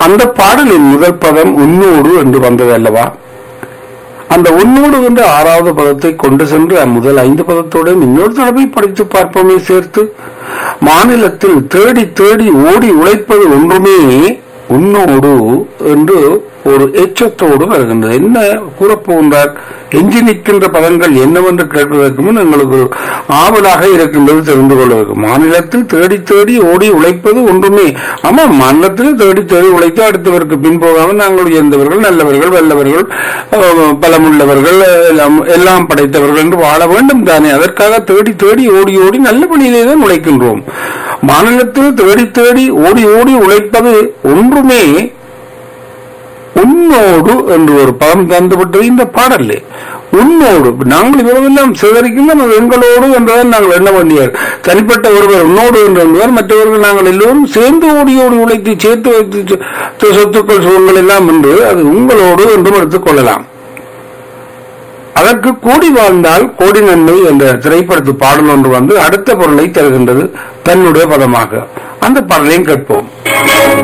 அந்த பாடலின் முதல் பதம் உன்னோடு என்று வந்தது அல்லவா அந்த உன்னோடு என்ற ஆறாவது பதத்தை கொண்டு சென்று முதல் ஐந்து பதத்தோடு இன்னொரு தடவை படித்து பார்ப்போமே சேர்த்து மாநிலத்தில் தேடி தேடி ஓடி உழைப்பது ஒன்றுமே உன்னோடு என்று ஒரு எச்சத்தோடு வருகின்றது என்ன கூறப்போகின்றார் எஞ்சி நிற்கின்ற பதங்கள் என்னவென்று கேட்பதற்கு முன் எங்களுக்கு ஆவலாக இருக்கின்றது தெரிந்து கொள்வதற்கு மாநிலத்தில் தேடி தேடி ஓடி உழைப்பது ஒன்றுமே ஆமா மாநிலத்தில் தேடி தேடி உழைத்து அடுத்தவருக்கு பின் போகாமல் நாங்கள் உயர்ந்தவர்கள் நல்லவர்கள் வல்லவர்கள் அஹ், பலமுள்ளவர்கள் எல்லாம் எல்லாம் படைத்தவர்கள் என்று வாழ வேண்டும் தானே அதற்காக தேடி தேடி ஓடி ஓடி நல்ல பணியிலே தான் உழைக்கின்றோம் மாநிலத்தில் தேடி தேடி ஓடி ஓடி உழைப்பது ஒன்றுமே உன்னோடு என்று ஒரு பதம் தந்துவிட்டது இந்த பாடல்ல உன்னோடு நாங்கள் இவரெல்லாம் சிதறிக்கின்றோம் அது எங்களோடு என்றுதான் நாங்கள் எண்ண வேண்டியார் தனிப்பட்ட ஒருவர் உன்னோடு என்று என்பவர் மற்றவர்கள் நாங்கள் எல்லோரும் சேர்ந்து ஓடி ஓடி உழைத்து சேர்த்து வைத்து சொ- சொத்துக்கள் சுகங்கள் எல்லாம் என்று அது உங்களோடு என்றும் எடுத்துக் கொள்ளலாம் அதற்கு கூடி வாழ்ந்தால் கோடி நன்மை என்ற திரைப்படத்து பாடல் ஒன்று வந்து அடுத்த பொருளை தருகின்றது தன்னுடைய பதமாக அந்த பாடலையும் கேட்போம்